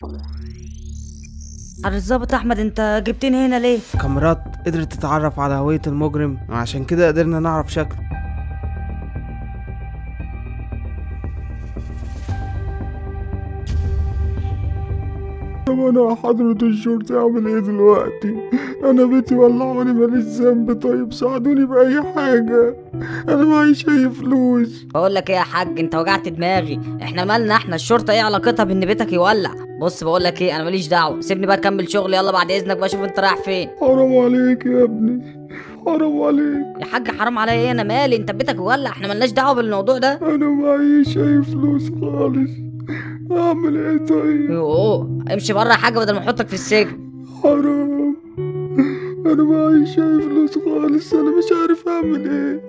الظابط احمد انت جبتني هنا ليه كاميرات قدرت تتعرف على هوية المجرم عشان كده قدرنا نعرف شكله طب انا حضرة الشرطة اعمل ايه دلوقتي انا بيتي ولع وانا ماليش ذنب طيب ساعدوني باي حاجة انا معيش اي فلوس بقول لك ايه يا حاج انت وجعت دماغي احنا مالنا احنا الشرطه ايه علاقتها بان بيتك يولع بص بقول لك ايه انا ماليش دعوه سيبني بقى اكمل شغل يلا بعد اذنك بقى شوف انت رايح فين حرام عليك يا ابني حرام عليك يا حاج حرام عليا ايه انا مالي انت بيتك يولع احنا مالناش دعوه بالموضوع ده انا معيش اي فلوس خالص اعمل ايه طيب يوه امشي بره يا حاج بدل ما احطك في السجن حرام انا معيش اي فلوس خالص انا مش عارف اعمل ايه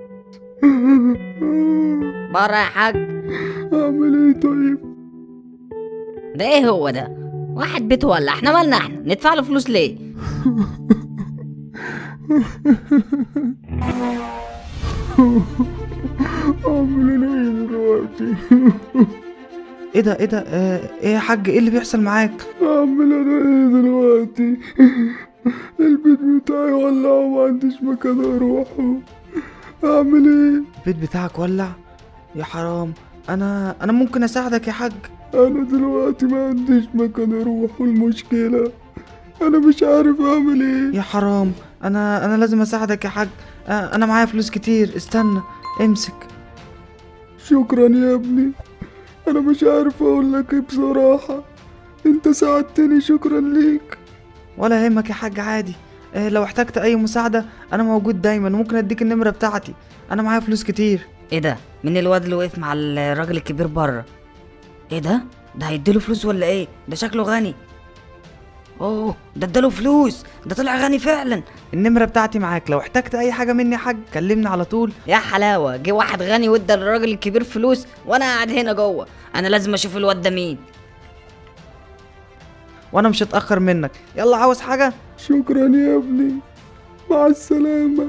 بره يا حاج اعمل ايه طيب ده ايه هو ده واحد بيته ولع احنا مالنا احنا ندفع له فلوس ليه اعمل انا ايه دلوقتي ايه ده ايه ده آه ايه يا حاج ايه اللي بيحصل معاك اعمل انا ايه دلوقتي البيت بتاعي ولع وما عنديش مكان اروحه اعمل ايه البيت بتاعك ولع يا حرام انا انا ممكن اساعدك يا حاج انا دلوقتي ما عنديش مكان اروح المشكلة انا مش عارف اعمل ايه يا حرام انا انا لازم اساعدك يا حاج آه انا معايا فلوس كتير استنى امسك شكرا يا ابني انا مش عارف اقول لك ايه بصراحة انت ساعدتني شكرا ليك ولا يهمك يا حاج عادي آه لو احتجت اي مساعدة انا موجود دايما ممكن اديك النمرة بتاعتي انا معايا فلوس كتير ايه ده مين الواد اللي وقف مع الراجل الكبير بره ايه ده ده هيديله فلوس ولا ايه ده شكله غني اوه ده اداله فلوس ده طلع غني فعلا النمرة بتاعتي معاك لو احتجت اي حاجة مني يا حاج كلمني على طول يا حلاوه جه واحد غني وادى للراجل الكبير فلوس وانا قاعد هنا جوه انا لازم اشوف الواد ده مين وانا مش هتأخر منك يلا عاوز حاجة شكرا يا ابني مع السلامة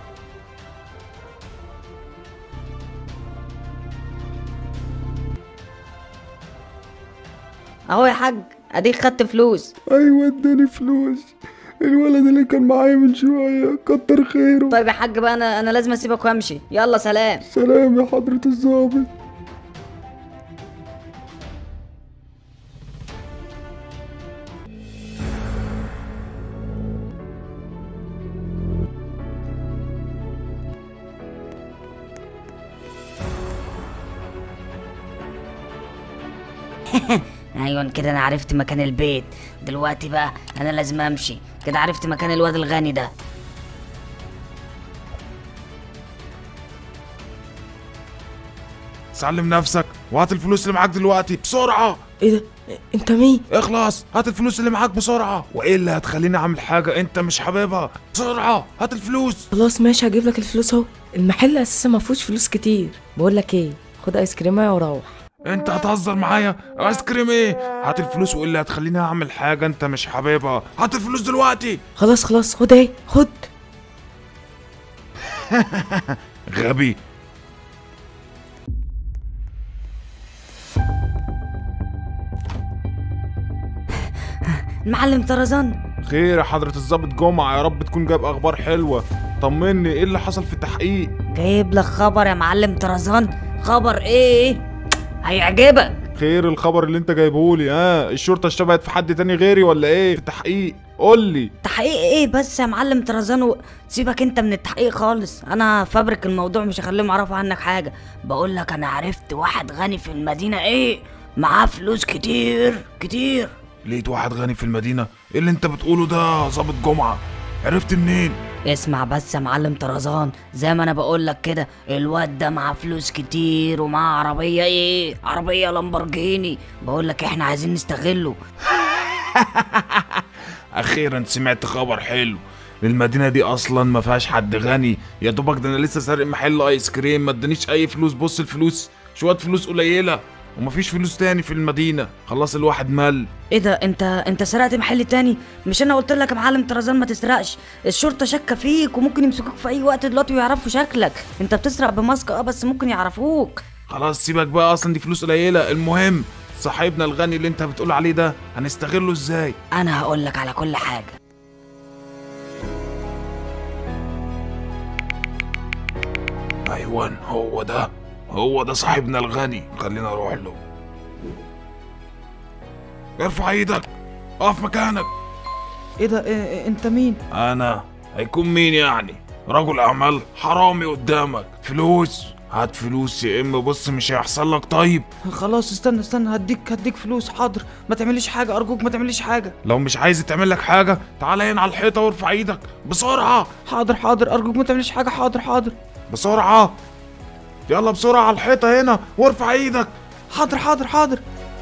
اهو يا حاج اديك خدت فلوس ايوه اداني فلوس الولد اللي كان معايا من شوية كتر خيره طيب يا حاج بقى انا انا لازم اسيبك وامشي يلا سلام سلام يا حضرة الظابط ايوه كده انا عرفت مكان البيت دلوقتي بقى انا لازم امشي كده عرفت مكان الواد الغني ده سلم نفسك وهات الفلوس اللي معاك دلوقتي بسرعة ايه ده انت مين اخلص هات الفلوس اللي معاك بسرعة وايه اللي هتخليني اعمل حاجة انت مش حاببها بسرعة هات الفلوس خلاص ماشي هجيب لك الفلوس اهو المحل اساسا ما فيهوش فلوس كتير بقول لك ايه خد ايس كريمه وروح انت هتهزر معايا ايس كريم ايه هات الفلوس وايه اللي هتخليني اعمل حاجة انت مش حاببها هات الفلوس دلوقتي خلاص خلاص خد اهي خد غبي المعلم طرزان خير يا حضرة الظابط جمعة يا رب تكون جايب اخبار حلوة طمني ايه اللي حصل في التحقيق جايب لك خبر يا معلم طرزان خبر ايه هيعجبك خير الخبر اللي انت جايبهولي ها الشرطة اشتبهت في حد تاني غيري ولا ايه في التحقيق قول لي تحقيق ايه بس يا معلم طرزان و... سيبك انت من التحقيق خالص انا فابرك الموضوع مش هخليهم يعرفوا عنك حاجه بقول لك انا عرفت واحد غني في المدينه ايه معاه فلوس كتير كتير لقيت واحد غني في المدينة ايه اللي انت بتقوله ده يا ظابط جمعة عرفت منين اسمع بس يا معلم طرزان زي ما انا بقول لك كده الواد ده معاه فلوس كتير ومعاه عربيه ايه عربيه لامبورجيني بقول لك احنا عايزين نستغله اخيرا سمعت خبر حلو المدينة دي اصلا ما فيهاش حد غني يا دوبك ده انا لسه سارق محل ايس كريم ما ادانيش اي فلوس بص الفلوس شوية فلوس قليلة ومفيش فلوس تاني في المدينة خلاص الواحد مل ايه ده انت انت سرقت محل تاني مش انا قلت لك يا معلم طرزان ما تسرقش الشرطه شاكه فيك وممكن يمسكوك في اي وقت دلوقتي ويعرفوا شكلك انت بتسرق بماسك اه بس ممكن يعرفوك خلاص سيبك بقى اصلا دي فلوس قليلة المهم صاحبنا الغني اللي انت بتقول عليه ده هنستغله ازاي انا هقول لك على كل حاجه ايوان هو ده هو ده صاحبنا الغني خلينا نروح له ارفع ايدك اقف مكانك ايه ده إيه إيه انت مين انا هيكون مين يعني رجل اعمال حرامي قدامك فلوس هات فلوس يا اما بص مش هيحصل لك طيب خلاص استنى استنى هديك هديك فلوس حاضر ما تعمليش حاجه ارجوك ما تعمليش حاجه لو مش عايز تعمل لك حاجه تعالى هنا على الحيطه وارفع ايدك بسرعه حاضر حاضر ارجوك ما تعمليش حاجه حاضر حاضر بسرعه يلا بسرعه على الحيطه هنا وارفع ايدك حاضر حاضر حاضر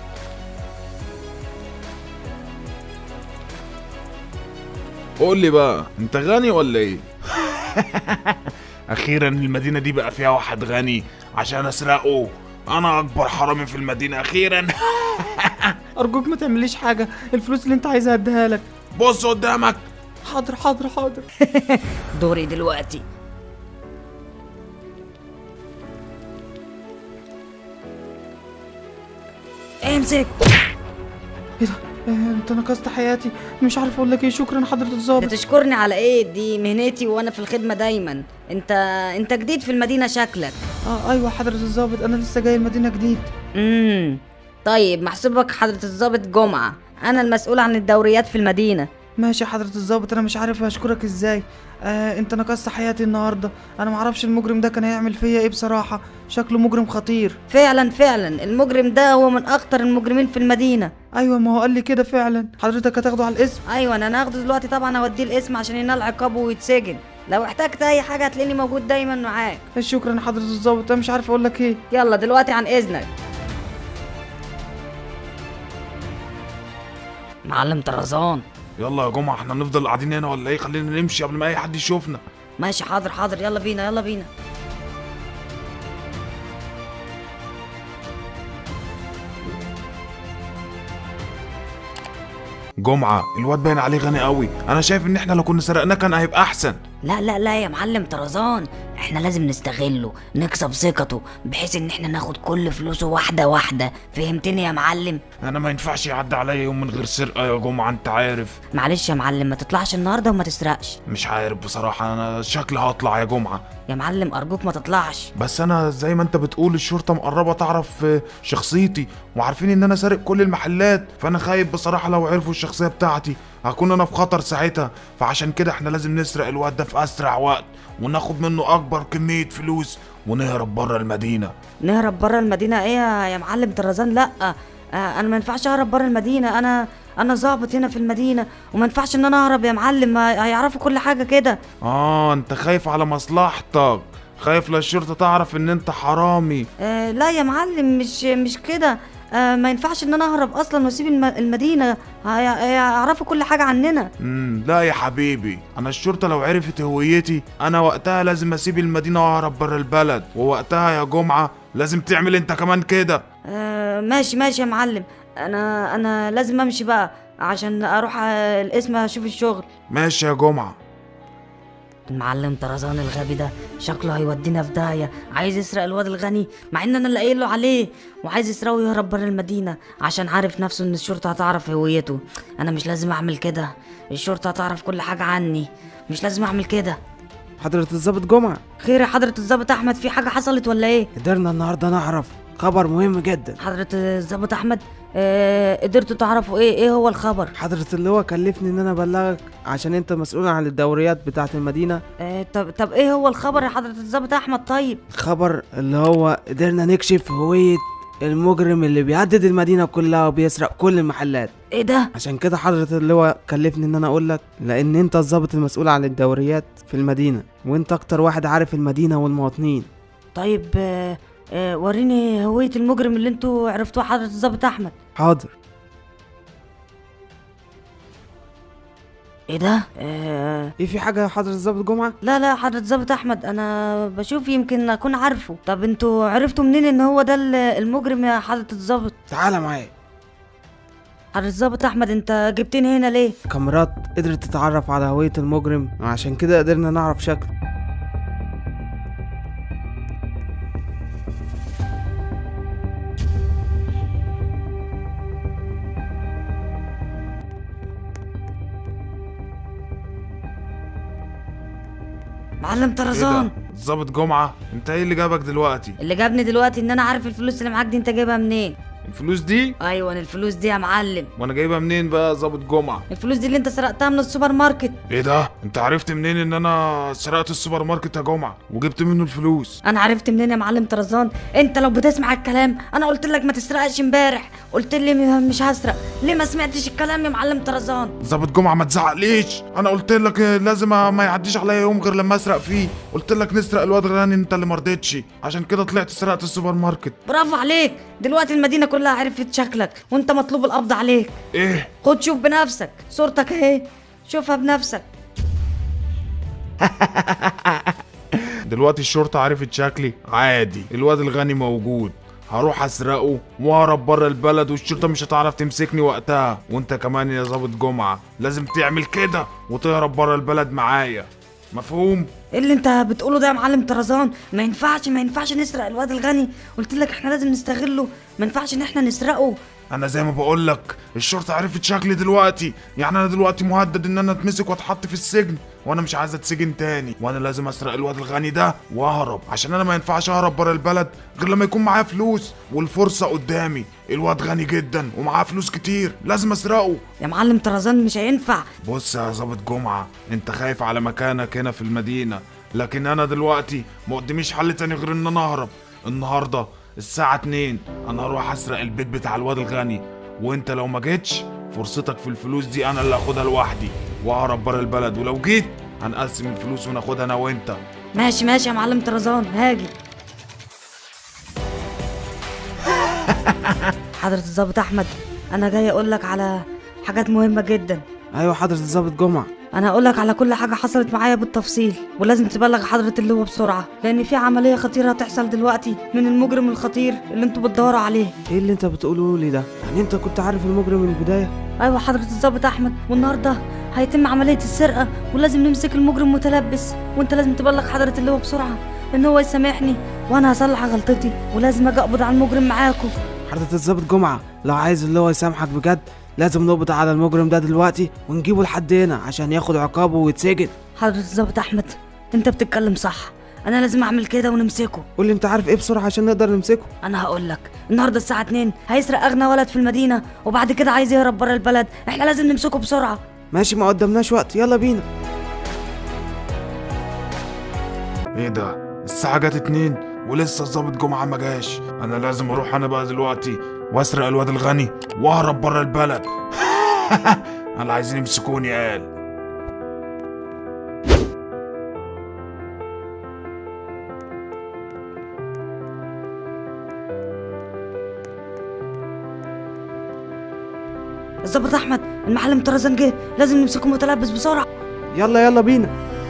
قول لي بقى انت غني ولا ايه اخيرا المدينه دي بقى فيها واحد غني عشان اسرقه انا اكبر حرامي في المدينه اخيرا ارجوك ما تعمليش حاجه الفلوس اللي انت عايزها اديها لك بص قدامك حاضر حاضر حاضر دوري دلوقتي امسك ايه ده إيه انت نقصت حياتي مش عارف اقول لك ايه شكرا حضره الظابط بتشكرني على ايه دي مهنتي وانا في الخدمه دايما انت انت جديد في المدينه شكلك اه ايوه حضره الظابط انا لسه جاي المدينه جديد امم طيب محسوبك حضره الضابط جمعه انا المسؤول عن الدوريات في المدينه ماشي يا حضره الظابط انا مش عارف اشكرك ازاي آه انت نقصت حياتي النهارده انا معرفش المجرم ده كان هيعمل فيا ايه بصراحه شكله مجرم خطير فعلا فعلا المجرم ده هو من اخطر المجرمين في المدينه ايوه ما هو قال لي كده فعلا حضرتك هتاخده على الاسم ايوه انا هاخده دلوقتي طبعا اوديه الاسم عشان ينال عقابه ويتسجن لو احتجت اي حاجه هتلاقيني موجود دايما معاك شكرا يا حضره الظابط انا مش عارف اقول لك ايه يلا دلوقتي عن اذنك معلم طرزان يلا يا جمعه احنا نفضل قاعدين هنا ولا ايه خلينا نمشي قبل ما اي حد يشوفنا ماشي حاضر حاضر يلا بينا يلا بينا جمعه الواد باين عليه غني قوي انا شايف ان احنا لو كنا سرقناه كان هيبقى احسن لا لا لا يا معلم طرزان احنا لازم نستغله نكسب ثقته بحيث ان احنا ناخد كل فلوسه واحده واحده فهمتني يا معلم انا ما ينفعش يعدي عليا يوم من غير سرقه يا جمعه انت عارف معلش يا معلم ما تطلعش النهارده وما تسرقش مش عارف بصراحه انا شكلي هطلع يا جمعه يا معلم ارجوك ما تطلعش بس انا زي ما انت بتقول الشرطه مقربه تعرف آه، شخصيتي وعارفين ان انا سارق كل المحلات فانا خايف بصراحه لو عرفوا الشخصيه بتاعتي هكون انا في خطر ساعتها فعشان كده احنا لازم نسرق الواد ده في اسرع وقت وناخد منه اكبر كميه فلوس ونهرب بره المدينه نهرب بره المدينه ايه يا يا معلم طرزان لا آه انا ما ينفعش اهرب بره المدينه انا انا ظابط هنا في المدينه وما ينفعش ان انا اهرب يا معلم ما هيعرفوا كل حاجه كده اه انت خايف على مصلحتك خايف لا الشرطه تعرف ان انت حرامي آه لا يا معلم مش مش كده آه ما ينفعش ان انا اهرب اصلا واسيب الم- المدينه هي- هيعرفوا كل حاجه عننا امم لا يا حبيبي انا الشرطه لو عرفت هويتي انا وقتها لازم اسيب المدينه واهرب بره البلد ووقتها يا جمعه لازم تعمل انت كمان كده آه ماشي ماشي يا معلم انا انا لازم امشي بقى عشان اروح آه، القسم اشوف الشغل ماشي يا جمعه المعلم طرزان الغبي ده شكله هيودينا في داهيه عايز يسرق الواد الغني مع ان انا اللي قايل له عليه وعايز يسرقه ويهرب بره المدينه عشان عارف نفسه ان الشرطه هتعرف هويته انا مش لازم اعمل كده الشرطه هتعرف كل حاجه عني مش لازم اعمل كده حضرة الظابط جمعة خير يا حضره الضابط احمد في حاجه حصلت ولا ايه قدرنا النهاردة نعرف خبر مهم جدا حضره الضابط احمد آه قدرتوا تعرفوا ايه ايه هو الخبر حضرة اللي هو كلفني ان انا ابلغك عشان انت مسؤول عن الدوريات بتاعة المدينة آه طب طب ايه هو الخبر يا حضره الضابط احمد طيب خبر اللي هو قدرنا نكشف هوية المجرم اللي بيهدد المدينة كلها وبيسرق كل المحلات ايه ده عشان كده حضرة اللي هو كلفني ان انا اقول لك لان انت الضابط المسؤول عن الدوريات في المدينة وانت اكتر واحد عارف المدينة والمواطنين طيب آه آه وريني هويه المجرم اللي انتوا عرفتوه حضره الضابط احمد حاضر ايه ده آه ايه في حاجة يا حضرة الضابط جمعة لا لا حضرة ضابط احمد انا بشوف يمكن اكون عارفه طب انتوا عرفتوا منين ان هو ده ال- المجرم يا حضرة الضابط تعالى معايا حضرة الضابط احمد انت جبتني هنا ليه كاميرات قدرت تتعرف على هوية المجرم وعشان كده قدرنا نعرف شكله معلم ايه طرزان ده الظابط جمعه انت ايه اللي جابك دلوقتي اللي جابني دلوقتي ان انا عارف الفلوس اللي معاك دي انت جايبها منين الفلوس دي ايوه الفلوس دي يا معلم وانا جايبها منين بقى يا ظابط جمعه الفلوس دي اللي انت سرقتها من السوبر ماركت ايه ده انت عرفت منين ان انا سرقت السوبر ماركت يا جمعه وجبت منه الفلوس انا عرفت منين يا معلم طرزان انت لو بتسمع الكلام انا قلت لك ما تسرقش امبارح قلت لي م- مش هسرق ليه ما سمعتش الكلام يا معلم طرزان ظابط جمعه ما تزعقليش انا قلت لك لازم ما يعديش عليا يوم غير لما اسرق فيه قلت لك نسرق الواد غني انت اللي مرضتش عشان كده طلعت سرقت السوبر ماركت برافو عليك دلوقتي المدينه كلها عرفت شكلك وانت مطلوب القبض عليك ايه خد شوف بنفسك صورتك اهي شوفها بنفسك دلوقتي الشرطه عرفت شكلي عادي الواد الغني موجود هروح اسرقه واهرب بره البلد والشرطه مش هتعرف تمسكني وقتها وانت كمان يا ظابط جمعه لازم تعمل كده وتهرب بره البلد معايا مفهوم ايه اللي انت بتقوله ده يا معلم طرزان ما ينفعش ما ينفعش نسرق الواد الغني قلت لك احنا لازم نستغله ما ينفعش ان احنا نسرقه انا زي ما بقول لك الشرطه عرفت شكلي دلوقتي يعني انا دلوقتي مهدد ان انا اتمسك واتحط في السجن وانا مش عايز اتسجن تاني وانا لازم اسرق الواد الغني ده واهرب عشان انا ما ينفعش اهرب بره البلد غير لما يكون معايا فلوس والفرصه قدامي الواد غني جدا ومعاه فلوس كتير لازم اسرقه يا معلم طرزان مش هينفع بص يا ظابط جمعه انت خايف على مكانك هنا في المدينه لكن انا دلوقتي ما قداميش حل تاني غير ان انا اهرب النهارده الساعه 2 انا هروح اسرق البيت بتاع الواد الغني وانت لو ما جيتش فرصتك في الفلوس دي انا اللي هاخدها لوحدي واهرب بره البلد ولو جيت هنقسم الفلوس وناخدها انا وانت ماشي ماشي يا معلم طرزان هاجي حضرة الضابط احمد انا جاي اقول لك على حاجات مهمة جدا ايوه حضرة الظابط جمعة انا هقول لك على كل حاجة حصلت معايا بالتفصيل ولازم تبلغ حضرة اللواء بسرعة لان في عملية خطيرة هتحصل دلوقتي من المجرم الخطير اللي انتوا بتدوروا عليه ايه اللي انت بتقوله لي ده يعني انت كنت عارف المجرم من البداية ايوه حضرة الضابط احمد والنهارده هيتم عملية السرقة ولازم نمسك المجرم متلبس وانت لازم تبلغ حضرة اللواء بسرعة ان هو يسامحني وانا هصلح غلطتي ولازم اجي اقبض على المجرم معاكم حضرة الظابط جمعة لو عايز اللي هو يسامحك بجد لازم نقبض على المجرم ده دلوقتي ونجيبه لحد هنا عشان ياخد عقابه ويتسجن حضرة الضابط احمد انت بتتكلم صح انا لازم اعمل كده ونمسكه قول لي انت عارف ايه بسرعة عشان نقدر نمسكه انا هقول لك النهارده الساعة 2 هيسرق اغنى ولد في المدينة وبعد كده عايز يهرب بره البلد احنا لازم نمسكه بسرعة ماشي ما قدامناش وقت يلا بينا ايه ده الساعه جت اتنين ولسه الظابط جمعه ما جاش انا لازم اروح انا بقى دلوقتي واسرق الواد الغني واهرب بره البلد انا عايزين يمسكوني قال الضابط احمد المعلم طرزان جه لازم نمسكه متلبس بسرعة يلا يلا بينا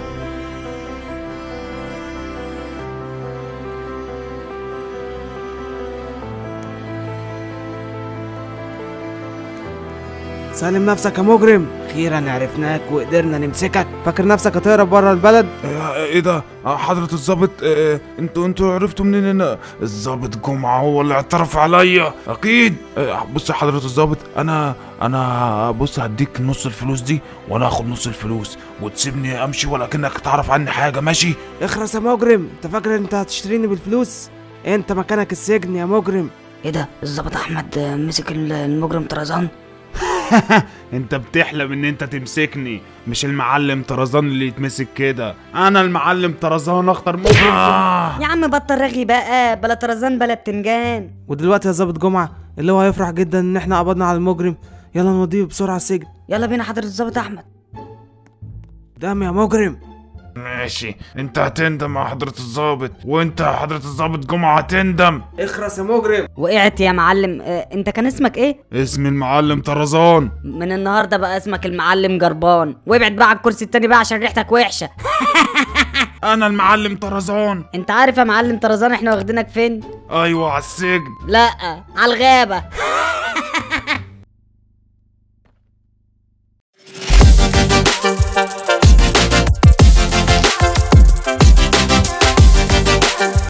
سلم نفسك يا مجرم اخيرا عرفناك وقدرنا نمسكك فاكر نفسك هتهرب بره البلد ايه إيه ده آه، حضرة الظابط إيه، انتوا انتوا عرفتوا منين ان الظابط جمعة هو اللي اعترف عليا اكيد إيه، بص يا حضرة الظابط انا انا بص هديك نص الفلوس دي وانا هاخد نص الفلوس وتسيبني امشي ولا كأنك تعرف عني حاجة ماشي اخرس يا مجرم انت فاكر انت هتشتريني بالفلوس انت مكانك السجن يا مجرم ايه ده الضابط احمد مسك المجرم طرزان انت بتحلم ان انت تمسكني مش المعلم طرزان اللي يتمسك كده انا المعلم طرزان اخطر مجرم آه. يا عم بطل رغي بقى بلا طرزان بلا بتنجان ودلوقتي يا ظابط جمعة اللي هو هيفرح جدا ان احنا قبضنا على المجرم يلا نوديه بسرعة السجن يلا بينا حضرة الضابط احمد دام يا مجرم ماشي انت هتندم يا حضرة الظابط وانت يا حضرة الظابط جمعة هتندم اخرس يا مجرم وقعت يا معلم اه انت كان اسمك ايه اسم المعلم طرزان من النهارده بقى اسمك المعلم جربان وابعد بقى على الكرسي التاني بقى عشان ريحتك وحشه انا المعلم طرزان انت عارف يا معلم طرزان احنا واخدينك فين ايوه على السجن لا على الغابه